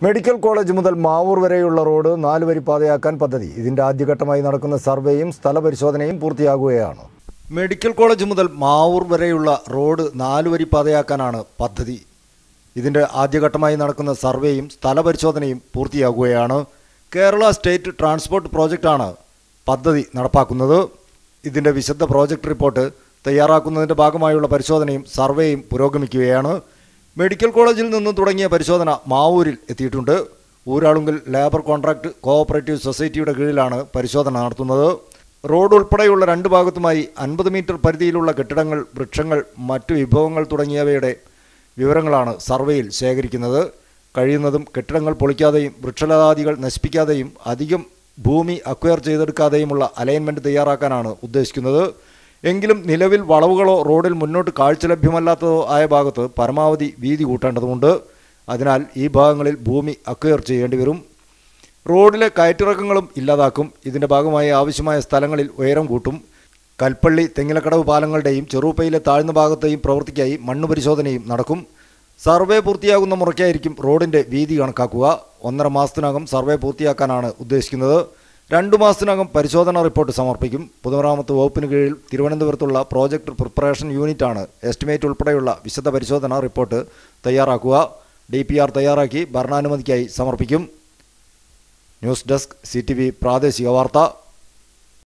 medical college മുതൽ മാവൂർ വരെയുള്ള road നാല് വരി പാതയാക്കാൻ പദ്ധതി ഇതിന്റെ ആദ്യഘട്ടമായി നടക്കുന്ന സർവേയും സ്ഥലപരിശോധനയും പൂർത്തിയാകുകയാണ് മെഡിക്കൽ കോളേജ് മുതൽ മാവൂർ വരെയുള്ള റോഡ് നാല് വരി പാതയാക്കാനാണ് പദ്ധതി ഇതിന്റെ ആദ്യഘട്ടമായി നടക്കുന്ന സർവേയും സ്ഥലപരിശോധനയും പൂർത്തിയാകുകയാണ് കേരള സ്റ്റേറ്റ് ട്രാൻസ്പോർട്ട് പ്രോജക്റ്റാണ് പദ്ധതി നടപ്പാക്കുന്നത് ഇതിന്റെ വിശദ പ്രോജക്റ്റ് റിപ്പോർട്ട് തയ്യാറാക്കുന്നതിന്റെ ഭാഗമായുള്ള പരിശോധനയും സർവേയും പുരോഗമിക്കുകയാണ് മെഡിക്കൽ കോളേജിൽ നിന്ന് തുടങ്ങിയ പരിശോധന മാവൂരിൽ എത്തിയിട്ടുണ്ട് ഊരാളുങ്കൽ ലേബർ കോൺട്രാക്ട് കോഓപ്പറേറ്റീവ് സൊസൈറ്റിയുടെ കീഴിലാണ് പരിശോധന നടത്തുന്നത് റോഡ് ഉൾപ്പെടെയുള്ള രണ്ട് ഭാഗത്തുമായി അൻപത് മീറ്റർ പരിധിയിലുള്ള കെട്ടിടങ്ങൾ വൃക്ഷങ്ങൾ മറ്റു വിഭവങ്ങൾ തുടങ്ങിയവയുടെ വിവരങ്ങളാണ് സർവേയിൽ ശേഖരിക്കുന്നത് കഴിയുന്നതും കെട്ടിടങ്ങൾ പൊളിക്കാതെയും വൃക്ഷലതാദികൾ നശിപ്പിക്കാതെയും അധികം ഭൂമി അക്വയർ ചെയ്തെടുക്കാതെയുമുള്ള അലൈൻമെൻറ്റ് തയ്യാറാക്കാനാണ് ഉദ്ദേശിക്കുന്നത് എങ്കിലും നിലവിൽ വളവുകളോ റോഡിൽ മുന്നോട്ട് കാഴ്ച ലഭ്യമല്ലാത്തതോ ആയ ഭാഗത്ത് പരമാവധി വീതി കൂട്ടേണ്ടതുണ്ട് അതിനാൽ ഈ ഭാഗങ്ങളിൽ ഭൂമി അക്വയർ ചെയ്യേണ്ടി വരും റോഡിലെ കയറ്റിറക്കങ്ങളും ഇല്ലാതാക്കും ഇതിന്റെ ഭാഗമായി ആവശ്യമായ സ്ഥലങ്ങളിൽ ഉയരം കൂട്ടും കൽപ്പള്ളി തെങ്ങിലക്കടവ് പാലങ്ങളുടെയും ചെറുപ്പയിലെ താഴ്ന്ന ഭാഗത്തെയും പ്രവൃത്തിക്കായി മണ്ണ് പരിശോധനയും നടക്കും സർവേ പൂർത്തിയാകുന്ന മുറയ്ക്കായിരിക്കും റോഡിന്റെ വീതി കണക്കാക്കുക ഒന്നര മാസത്തിനകം സർവേ പൂർത്തിയാക്കാനാണ് ഉദ്ദേശിക്കുന്നത് രണ്ടു മാസത്തിനകം പരിശോധനാ റിപ്പോർട്ട് സമർപ്പിക്കും പൊതുമരാമത്ത് വകുപ്പിന് കീഴിൽ തിരുവനന്തപുരത്തുള്ള പ്രോജക്ട് പ്രിപ്പറേഷൻ യൂണിറ്റാണ് എസ്റ്റിമേറ്റ് ഉൾപ്പെടെയുള്ള വിശദ പരിശോധനാ റിപ്പോർട്ട് തയ്യാറാക്കുക ഡി പി ആർ തയ്യാറാക്കി ഭരണാനുമതിക്കായി സമർപ്പിക്കും news desk C T V പ്രാദേശിക വാർത്ത